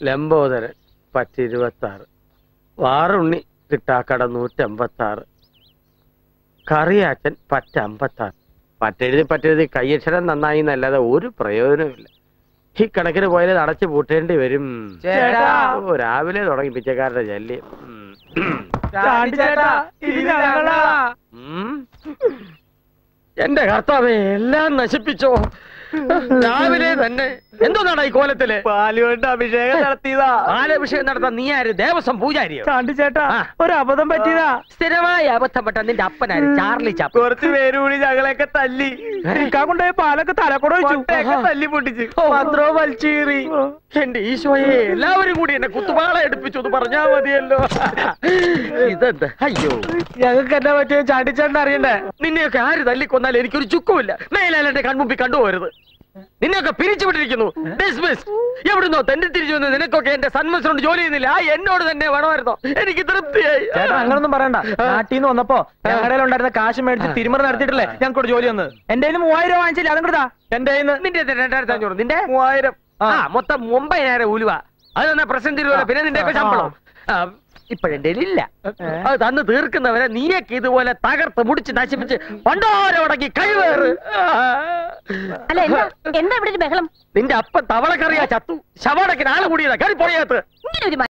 ലംബോദരൻ പറ്റിരുപത്തി ആറ് വാറുണ്ണി കിട്ടാക്കട നൂറ്റമ്പത്തി ആറ് കറിയാച്ചൻ പറ്റ അമ്പത്താറ് പറ്റെഴുതി പറ്റെഴുതി കയ്യക്ഷരം നന്നായി എന്നല്ലാതെ ഒരു പ്രയോജനവുമില്ല ഈ കണക്കിന് പോയാൽ അടച്ചു പൂട്ടേണ്ടി വരും ചേട്ടാ. ഓ രാവിലെ തുടങ്ങി പിച്ചക്കാരുടെ ശല്യം ഉം. ചാണ്ടി ചേട്ടാ ഇത് ഞങ്ങളാ ഉം. എന്റെ കർത്താവേ എല്ലാം നശിപ്പിച്ചോ രാവിലെ തന്നെ എന്തോന്നാണ് ഈ കോലത്തില് പാലുകൊണ്ട് അഭിഷേകം നടത്തിയതാ ബാലഭിഷേകം നടത്താൻ നീ ആര് ദേവസ്വം പൂജാരിയോ ചാണ്ടി ചേട്ടാ ആ. ഒരു അബദ്ധം പറ്റിയതാ സ്ഥിരമായി അബദ്ധപ്പെട്ട നിന്റെ അപ്പനാര് ചാർലി ചാപ്പ് കുറച്ച് പേര് കൂടി ഞങ്ങളെയൊക്കെ തല്ലി നിൽക്കാൻ കൊണ്ടുപോയ പാലൊക്കെ തലക്കൂടെ വെച്ചു തല്ലി പൊട്ടിച്ച് പത്രവും വലിച്ചീറി എന്റെ ഈശോയെ എല്ലാവരും കൂടി എന്നെ കുത്തുപാള എടുപ്പിച്ചു എന്ന് പറഞ്ഞാ മതിയല്ലോ ഇതെന്ത് അയ്യോ ഞങ്ങൾക്ക് എന്നാ പറ്റിയ ചാണ്ടിച്ചേട്ടൻ അറിയണ്ടേ നിന്നെയൊക്കെ ആര് തല്ലിക്കൊന്നാൽ എനിക്കൊരു ചുക്കുമില്ല മേലാൽ എന്റെ കൺമുമ്പിൽ കണ്ടുപോരുത് നിന്നെയൊക്കെ പിരിച്ചുവിട്ടിരിക്കുന്നു Dismissed. എവിടുന്നോ തന്നെ തിരിച്ചു വന്ന് നിനക്കൊക്കെ എന്റെ സന്മസിനോട് ജോലി ചെയ്യുന്നില്ല ആ എന്നോട് തന്നെ വേണമായിരുന്നോ എനിക്ക് തൃപ്തിയായി ചേട്ടൻ അങ്ങനൊന്നും പറയണ്ട നാട്ടിൽ നിന്ന് വന്നപ്പോ ഞങ്ങളുടെ ഉണ്ടായിരുന്ന കാശ് മേടിച്ച് തിരുമറി നടത്തിയിട്ടില്ലേ ഞങ്ങൾക്ക് ജോലി വന്നത് എന്റെ കയ്യിൽ മൂവായിരം രൂപ വാങ്ങിച്ചില്ല അതും കൊടുത്താ എന്റെ കയ്യിൽ നിന്റെ എത്ര രണ്ടായിരത്തി അഞ്ഞൂറ് നിന്റെ മൂവായിരം ആ മൊത്തം ഒമ്പതിനായിരം ഉലുവ അത് തന്നെ പ്രസന്റ് തിരുവല്ല പിന്നെ നിന്റെ ഒക്കെ ശമ്പളം ആ, ഇപ്പോഴെന്റെ ഇല്ല അത് തന്ന് തീർക്കുന്നവരെ നീയൊക്കെ ഇതുപോലെ തകർത്ത് മുടിച്ച് നശിപ്പിച്ച് പണ്ടോരോടങ്ങി കഴിവേറ് അല്ല എന്താ എന്താ ഇവിടെ ഒരു ബഹളം നിന്റെ അപ്പൻ തവളക്കറിയാ ചത്തു ശവടക്കിന് ആള് കൂടിയതാ കയറി പോയകത്ത് ഇങ്ങനെ ഒരു